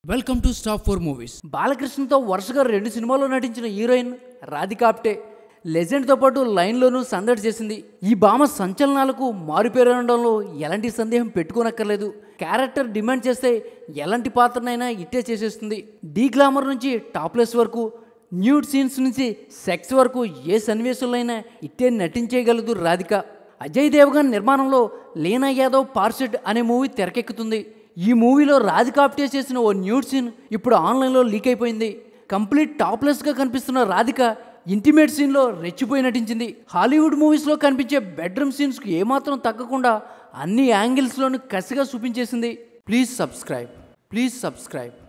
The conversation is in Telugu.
welcome to stop four movies బాలకృష్ణతో వరుసగా రెండు సినిమాల్లో నటించిన హీరోయిన్ రాధికాప్టే లెజెండ్తో పాటు లైన్లోనూ సందడి చేసింది ఈ భామ సంచలనాలకు మారుపేరడంలో ఎలాంటి సందేహం పెట్టుకోనక్కర్లేదు క్యారెక్టర్ డిమాండ్ చేస్తే ఎలాంటి పాత్రనైనా ఇట్టే చేసేస్తుంది డీ గ్లామర్ నుంచి టాప్లెస్ వరకు న్యూడ్ సీన్స్ నుంచి సెక్స్ వరకు ఏ సన్నివేశంలో అయినా ఇట్టే నటించేయగలదు రాధిక అజయ్ దేవగన్ నిర్మాణంలో లీనా యాదవ్ పార్సెట్ అనే మూవీ తెరకెక్కుతుంది ఈ మూవీలో రాధిక ఆప్టే చేసిన ఓ న్యూడ్ సీన్ ఇప్పుడు ఆన్లైన్లో లీక్ అయిపోయింది కంప్లీట్ టాప్లెస్గా కనిపిస్తున్న రాధిక ఇంటిమేట్ సీన్లో రెచ్చిపోయి నటించింది హాలీవుడ్ మూవీస్లో కనిపించే బెడ్రూమ్ సీన్స్కి ఏమాత్రం తగ్గకుండా అన్ని యాంగిల్స్లోనూ కసిగా చూపించేసింది ప్లీజ్ సబ్స్క్రైబ్ ప్లీజ్ సబ్స్క్రైబ్